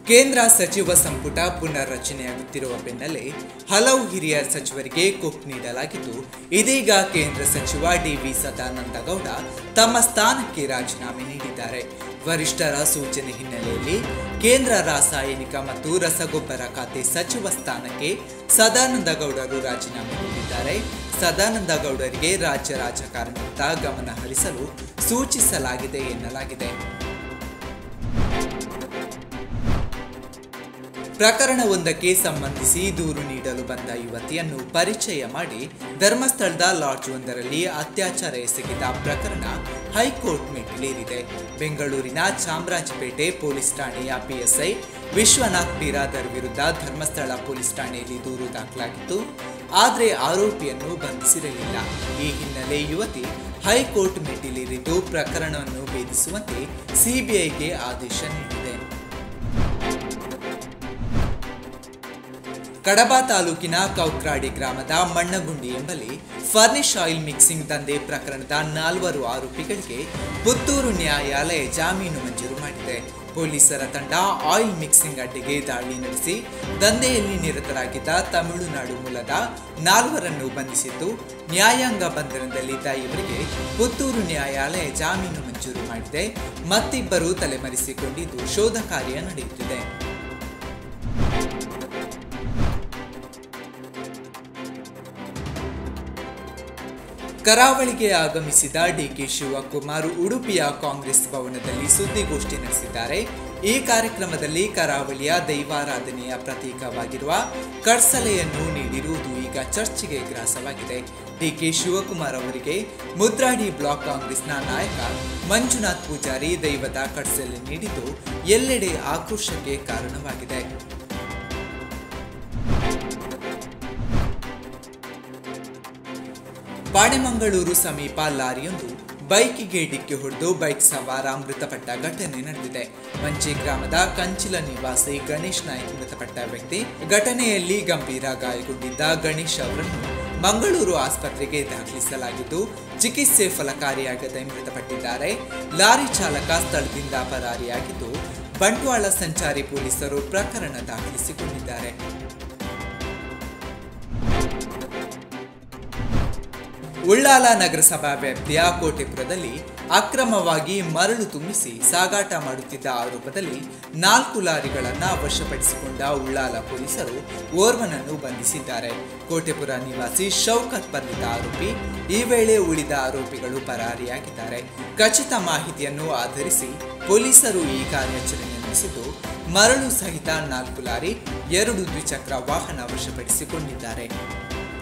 ಕೇಂದ್ರ ಸಚಿವ ಸಂಪುಟ ಪುನರ್ರಚನೆಯಾಗುತ್ತಿರುವ ಬೆನ್ನಲ್ಲೇ ಹಲವು ಹಿರಿಯ ಸಚಿವರಿಗೆ ಕೊಕ್ ನೀಡಲಾಗಿದ್ದು ಇದೀಗ ಕೇಂದ್ರ ಸಚಿವ ಡಿವಿ ಸದಾನಂದ ಗೌಡ ತಮ್ಮ ಸ್ಥಾನಕ್ಕೆ ರಾಜೀನಾಮೆ ನೀಡಿದ್ದಾರೆ ವರಿಷ್ಠರ ಸೂಚನೆ ಹಿನ್ನೆಲೆಯಲ್ಲಿ ಕೇಂದ್ರ ರಾಸಾಯನಿಕ ಮತ್ತು ರಸಗೊಬ್ಬರ ಖಾತೆ ಸಚಿವ ಸ್ಥಾನಕ್ಕೆ ಸದಾನಂದ ಗೌಡರು ರಾಜೀನಾಮೆ ನೀಡಿದ್ದಾರೆ ಸದಾನಂದ ಗೌಡರಿಗೆ ರಾಜ್ಯ ರಾಜಕಾರಣದತ್ತ ಗಮನ ಹರಿಸಲು ಸೂಚಿಸಲಾಗಿದೆ ಎನ್ನಲಾಗಿದೆ ಪ್ರಕರಣವೊಂದಕ್ಕೆ ಸಂಬಂಧಿಸಿ ದೂರು ನೀಡಲು ಬಂದ ಯುವತಿಯನ್ನು ಪರಿಚಯ ಮಾಡಿ ಧರ್ಮಸ್ಥಳದ ಲಾಡ್ಜ್ ಒಂದರಲ್ಲಿ ಅತ್ಯಾಚಾರ ಎಸಗಿದ ಪ್ರಕರಣ ಹೈಕೋರ್ಟ್ ಮೆಟ್ಟಿಲೇರಿದೆ ಬೆಂಗಳೂರಿನ ಚಾಮರಾಜಪೇಟೆ ಪೊಲೀಸ್ ಠಾಣೆಯ ಪಿಎಸ್ಐ ವಿಶ್ವನಾಥ್ ಬಿರಾದರ್ ವಿರುದ್ಧ ಧರ್ಮಸ್ಥಳ ಪೊಲೀಸ್ ಠಾಣೆಯಲ್ಲಿ ದೂರು ದಾಖಲಾಗಿತ್ತು ಆದರೆ ಆರೋಪಿಯನ್ನು ಬಂಧಿಸಿರಲಿಲ್ಲ ಈ ಹಿನ್ನೆಲೆ ಯುವತಿ ಹೈಕೋರ್ಟ್ ಮೆಟ್ಟಿಲೇರಿದ್ದು ಪ್ರಕರಣವನ್ನು ಭೇದಿಸುವಂತೆ ಸಿಬಿಐಗೆ ಆದೇಶ ನೀಡಿದೆ ಕಡಬ ತಾಲೂಕಿನ ಕೌಕ್ರಾಡಿ ಗ್ರಾಮದ ಮಣ್ಣಗುಂಡಿ ಎಂಬಲ್ಲಿ ಫರ್ನಿಶ್ ಆಯಿಲ್ ಮಿಕ್ಸಿಂಗ್ ದಂಧೆ ಪ್ರಕರಣದ ನಾಲ್ವರು ಆರೋಪಿಗಳಿಗೆ ಪುತ್ತೂರು ನ್ಯಾಯಾಲಯ ಜಾಮೀನು ಮಂಜೂರು ಮಾಡಿದೆ ಪೊಲೀಸರ ತಂಡ ಆಯಿಲ್ ಮಿಕ್ಸಿಂಗ್ ಅಡ್ಡೆಗೆ ದಾಳಿ ನಡೆಸಿ ದಂಧೆಯಲ್ಲಿ ನಿರತರಾಗಿದ್ದ ತಮಿಳುನಾಡು ಮೂಲದ ನಾಲ್ವರನ್ನು ಬಂಧಿಸಿದ್ದು ನ್ಯಾಯಾಂಗ ಬಂಧನದಲ್ಲಿದ್ದ ಇವರಿಗೆ ಪುತ್ತೂರು ನ್ಯಾಯಾಲಯ ಜಾಮೀನು ಮಂಜೂರು ಮಾಡಿದೆ ಮತ್ತಿಬ್ಬರು ತಲೆಮರೆಸಿಕೊಂಡಿದ್ದು ಶೋಧ ಕಾರ್ಯ ನಡೆಯುತ್ತಿದೆ ಕರಾವಳಿಗೆ ಆಗಮಿಸಿದ ಡಿಕೆ ಶಿವಕುಮಾರ್ ಉಡುಪಿಯ ಕಾಂಗ್ರೆಸ್ ಭವನದಲ್ಲಿ ಸುದ್ದಿಗೋಷ್ಠಿ ನಡೆಸಿದ್ದಾರೆ ಈ ಕಾರ್ಯಕ್ರಮದಲ್ಲಿ ಕರಾವಳಿಯ ದೈವಾರಾಧನೆಯ ಪ್ರತೀಕವಾಗಿರುವ ಕಡ್ಸಲೆಯನ್ನು ನೀಡಿರುವುದು ಈಗ ಚರ್ಚೆಗೆ ಗ್ರಾಸವಾಗಿದೆ ಡಿಕೆ ಶಿವಕುಮಾರ್ ಅವರಿಗೆ ಮುದ್ರಾಡಿ ಬ್ಲಾಕ್ ಕಾಂಗ್ರೆಸ್ನ ನಾಯಕ ಮಂಜುನಾಥ್ ಪೂಜಾರಿ ದೈವದ ಕಡ್ಸಲೆ ನೀಡಿದ್ದು ಎಲ್ಲೆಡೆ ಆಕ್ರೋಶಕ್ಕೆ ಕಾರಣವಾಗಿದೆ ಬಾಣೆಮಂಗಳೂರು ಸಮೀಪ ಲಾರಿಯೊಂದು ಬೈಕಿಗೆ ಡಿಕ್ಕಿ ಹೊಡೆದು ಬೈಕ್ ಸವಾರ ಮೃತಪಟ್ಟ ಘಟನೆ ನಡೆದಿದೆ ಮಂಚಿ ಗ್ರಾಮದ ಕಂಚಿಲ ನಿವಾಸಿ ಗಣೇಶ್ ನಾಯ್ಕ್ ಮೃತಪಟ್ಟ ವ್ಯಕ್ತಿ ಘಟನೆಯಲ್ಲಿ ಗಂಭೀರ ಗಾಯಗೊಂಡಿದ್ದ ಗಣೇಶ್ ಅವರನ್ನು ಮಂಗಳೂರು ಆಸ್ಪತ್ರೆಗೆ ದಾಖಲಿಸಲಾಗಿದ್ದು ಚಿಕಿತ್ಸೆ ಫಲಕಾರಿಯಾಗದೆ ಮೃತಪಟ್ಟಿದ್ದಾರೆ ಲಾರಿ ಚಾಲಕ ಸ್ಥಳದಿಂದ ಪರಾರಿಯಾಗಿದ್ದು ಬಂಟ್ವಾಳ ಸಂಚಾರಿ ಪೊಲೀಸರು ಪ್ರಕರಣ ದಾಖಲಿಸಿಕೊಂಡಿದ್ದಾರೆ ಉಳ್ಳಾಲ ನಗರಸಭಾ ವ್ಯಾಪ್ತಿಯ ಕೋಟೆಪುರದಲ್ಲಿ ಅಕ್ರಮವಾಗಿ ಮರಳು ತುಂಬಿಸಿ ಸಾಗಾಟ ಮಾಡುತ್ತಿದ್ದ ಆರೋಪದಲ್ಲಿ ನಾಲ್ಕು ಲಾರಿಗಳನ್ನು ವಶಪಡಿಸಿಕೊಂಡ ಉಳ್ಳಾಲ ಪೊಲೀಸರು ಓರ್ವನನ್ನು ಬಂಧಿಸಿದ್ದಾರೆ ಕೋಟೆಪುರ ನಿವಾಸಿ ಶೌಕತ್ ಬಂಧಿತ ಆರೋಪಿ ಈ ವೇಳೆ ಉಳಿದ ಆರೋಪಿಗಳು ಪರಾರಿಯಾಗಿದ್ದಾರೆ ಖಚಿತ ಮಾಹಿತಿಯನ್ನು ಆಧರಿಸಿ ಪೊಲೀಸರು ಈ ಕಾರ್ಯಾಚರಣೆ ನಡೆಸಿದ್ದು ಮರಳು ಸಹಿತ ನಾಲ್ಕು ಲಾರಿ ಎರಡು ದ್ವಿಚಕ್ರ ವಾಹನ ವಶಪಡಿಸಿಕೊಂಡಿದ್ದಾರೆ